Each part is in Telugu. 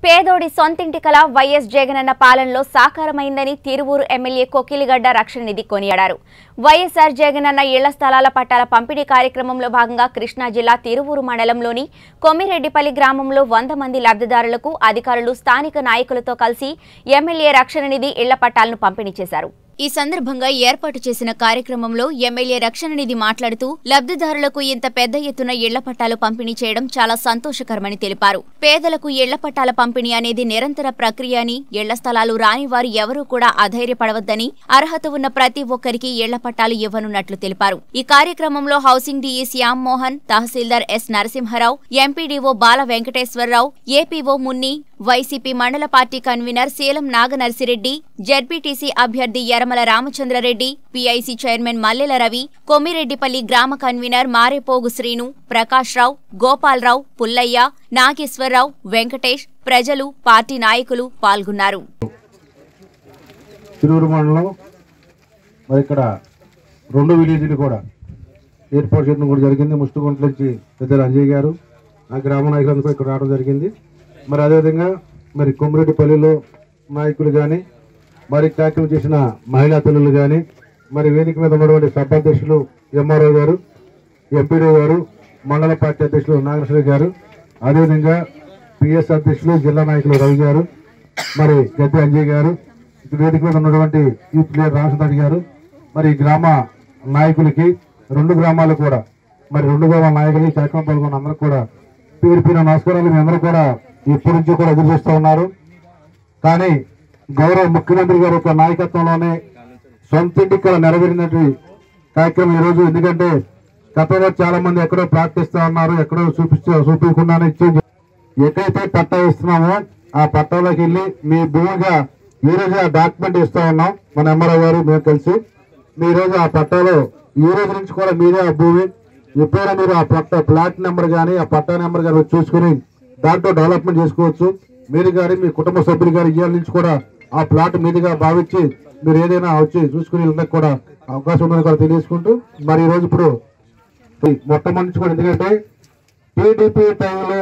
పేదోడి సొంతింటి కల వైఎస్ జగనన్న పాలనలో సాకారమైందని తిరువూరు ఎమ్మెల్యే కోకిలిగడ్డ రక్షణ నిధి కొనియాడారు వైఎస్ఆర్ జగనన్న ఇళ్ల స్థలాల పట్టాల పంపిణీ కార్యక్రమంలో భాగంగా కృష్ణా జిల్లా తిరువూరు మండలంలోని కొమ్మిరెడ్డిపల్లి గ్రామంలో వంద మంది లబ్ధిదారులకు అధికారులు స్థానిక నాయకులతో కలిసి ఎమ్మెల్యే రక్షణ నిధి ఇళ్ల పట్టాలను పంపిణీ చేశారు ఈ సందర్భంగా ఏర్పాటు చేసిన కార్యక్రమంలో ఎమ్మెల్యే రక్షణ నిధి మాట్లాడుతూ లబ్ధిదారులకు ఇంత పెద్ద ఎత్తున ఇళ్ల పట్టాలు పంపిణీ చేయడం చాలా సంతోషకరమని తెలిపారు పేదలకు ఇళ్ల పట్టాల పంపిణీ అనేది నిరంతర ప్రక్రియ అని ఇళ్ల స్థలాలు రాని వారు ఎవరూ కూడా అధైర్యపడవద్దని అర్హత ఉన్న ప్రతి ఒక్కరికి ఇళ్ల పట్టాలు ఇవ్వనున్నట్లు తెలిపారు ఈ కార్యక్రమంలో హౌసింగ్ డీఈ శ్యామ్ మోహన్ తహసీల్దార్ S Narasimharao MPDO Bala Venkateswararao APO Munni YCP మండల party convener Seelam Naganarsireddy ZPTC అభ్యర్థి యరమల రామచంద్రరెడ్డి పీఐసీ చైర్మన్ మల్లెల రవి కొమ్మిరెడ్డిపల్లి గ్రామ కన్వీనర్ మారేపోగు శ్రీను ప్రకాష్ రావు గోపాలరావు పుల్లయ్య నాగేశ్వరరావు వెంకటేష్ ప్రజలు పార్టీ నాయకులు పాల్గొన్నారు తిరువురు మండలం మరి ఇక్కడ రెండు విలేజ్లు కూడా ఏర్పాటు చేయడం కూడా జరిగింది ముష్టిగుంట నుంచి పెద్దలు అంజయ్ గారు ఆ గ్రామ నాయకులందరూ కూడా ఇక్కడ రావడం జరిగింది మరి అదేవిధంగా మరి కొమ్మిరెడ్డిపల్లిలో నాయకులు కానీ మరి కార్యక్రమం చేసిన మహిళా తల్లులు కానీ మరి వేదిక మీద ఉన్నటువంటి సభాధ్యక్షులు ఎంఆర్ఓ గారు ఎంపీడీ గారు మండల పార్టీ అధ్యక్షులు నాగేశ్వర గారు అదేవిధంగా పిఎస్ అధ్యక్షులు జిల్లా నాయకులు రవి గారు మరి గద్దె అంజయ్ గారు ఇక్కడ వేదిక మీద ఉన్నటువంటి యూత్ లీడర్ రామచంద్ర గారు మరి ఈ గ్రామ నాయకులకి రెండు గ్రామాలు కూడా మరి రెండు గ్రామాల నాయకులు ఈ కార్యక్రమం పాల్గొన్న అందరూ కూడా పేరు పేరు నమస్కారాలు మీ అందరూ కూడా ఇప్పటి నుంచి కూడా ఎదురు చూస్తూ ఉన్నారు కానీ గౌరవ ముఖ్యమంత్రి గారి యొక్క నాయకత్వంలోనే సొంత ఇంటికి నెరవేరినటువంటి కార్యక్రమం ఈరోజు ఎందుకంటే గతంలో చాలా మంది ఎక్కడో ప్రార్థిస్తా ఉన్నారు ఎక్కడో చూపిస్తూ చూపించకుండానే ఇచ్చి ఎక్కడైతే పట్టా ఇస్తున్నామో ఆ పట్టాలోకి వెళ్ళి మీ భూమిగా ఈ రోజు ఆ డాక్యుమెంట్ ఇస్తా ఉన్నాం మన ఎంఆర్ఓ గారు మేము కలిసి మీ రోజు ఆ పట్టాలో ఈ రోజు నుంచి కూడా మీరే ఆ భూమి ఎప్పుడైనా మీరు ఆ పట్ట ప్లాట్ నెంబర్ కానీ ఆ పట్టా నెంబర్ కానీ చూసుకుని దాంట్లో డెవలప్మెంట్ చేసుకోవచ్చు మీరు కానీ మీ కుటుంబ సభ్యులు కానీ ఇవాళ నుంచి కూడా ఆ ప్లాట్ మీదుగా భావించి మీరు ఏదైనా వచ్చి చూసుకుని వెళ్ళడానికి కూడా అవకాశం ఉందని కూడా తెలియజేసుకుంటూ మరి ఈ రోజు ఇప్పుడు ఈ మొట్టమొదటి నుంచి కూడా ఎందుకంటే టీడీపీ టైంలో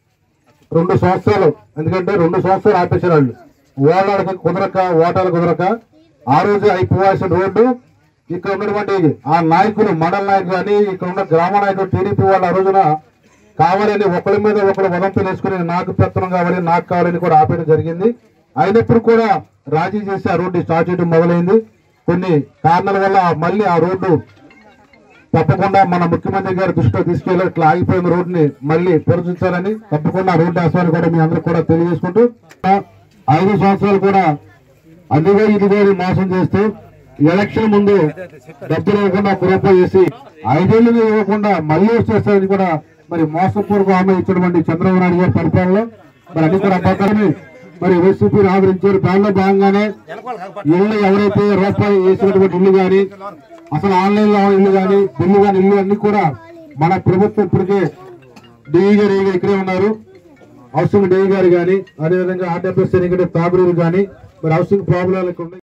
రెండు సంవత్సరాలు ఎందుకంటే రెండు సంవత్సరాలు ఆపేశారు వాళ్ళు ఓడాలకు కుదరక ఓటాలు కుదరక ఆ రోజు అయిపోవాల్సిన రోడ్డు ఇక్కడ ఉన్నటువంటి ఆ నాయకులు మండల నాయకులు కానీ ఇక్కడ ఉన్న గ్రామ నాయకులు టీడీపీ వాళ్ళు ఆ రోజున కావాలని ఒకరి మీద ఒకరు వదంతులు వేసుకుని నాకు పెత్తనం కావాలి నాకు కావాలని కూడా ఆపేయడం జరిగింది అయినప్పుడు కూడా రాజీ చేసి ఆ రోడ్డు స్టార్ట్ చేయడం మొదలైంది కొన్ని కారణాల వల్ల మళ్ళీ ఆ రోడ్డు తప్పకుండా మన ముఖ్యమంత్రి గారి దృష్టిలో తీసుకెళ్ళి ఇట్లా ఆగిపోయిన రోడ్డుని మళ్ళీ పురచించాలని తప్పకుండా ఆ రోడ్డు ఆశ్వాన్ని కూడా మీ అందరూ కూడా తెలియజేసుకుంటూ ఐదు సంవత్సరాలు కూడా అదిగో ఇదిగో అని మోసం చేస్తూ ఎలక్షన్ ముందు డబ్బులు ఇవ్వకుండా ఒక రూపాయి చేసి ఐదేళ్లు ఇవ్వకుండా మళ్ళీ వచ్చేస్తారని కూడా మరి మోసపూర్వక హామీ ఇచ్చినటువంటి చంద్రబాబు నాయుడు గారి పరిపాలనలో మరి అన్ని కూడా అబద్ధాలని మరి వైసీపీని ఆదరించారు దానిలో భాగంగానే ఇల్లు ఎవరైతే రూపాయి వేసినటువంటి ఇల్లు కానీ అసలు ఆన్లైన్ లో ఇల్లు కానీ బిల్లు కానీ ఇల్లు అన్ని కూడా మన ప్రభుత్వం ఇప్పటికే డిఈ గారు ఈ గారు ఇక్కడే ఉన్నారు హౌసింగ్ డిఈ గారు కానీ అదేవిధంగా ఆర్డబ్ల్యూఎస్ తాబరీలు కానీ మరి హౌసింగ్ ప్రాబ్లాలు ఇక్కడ ఉన్నాయి